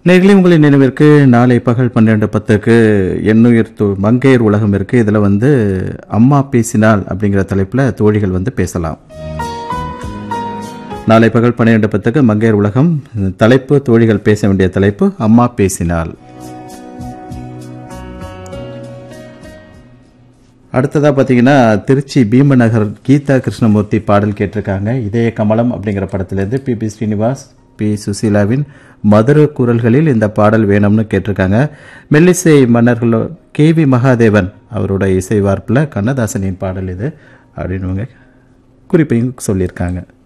நேர்களே உங்களின் நினைவிற்கு நாளை பகல் பன்னிரண்டு பத்துக்கு எண்ணுயிர் தோ- மங்கையர் உலகம் இருக்கு இதுல வந்து அம்மா பேசினால் அப்படிங்கிற தலைப்புல தோழிகள் வந்து பேசலாம் நாளை பகல் பன்னிரண்டு பத்துக்கு மங்கையர் உலகம் தலைப்பு தோழிகள் பேச வேண்டிய தலைப்பு அம்மா பேசினால் அடுத்ததா பார்த்தீங்கன்னா திருச்சி பீமநகர் கீதா கிருஷ்ணமூர்த்தி பாடல் கேட்டிருக்காங்க இதய கமலம் அப்படிங்கிற படத்திலிருந்து பி பி ஸ்ரீனிவாஸ் பி சுசீலாவின் மதுர குரல்களில் இந்த பாடல் வேணும்னு கேட்டிருக்காங்க மெல்லிசை மன்னர்களோ கே வி மகாதேவன் அவரோட இசை வார்ப்பில் கண்ணதாசனின் பாடல் இது அப்படின்னு குறிப்பையும் சொல்லியிருக்காங்க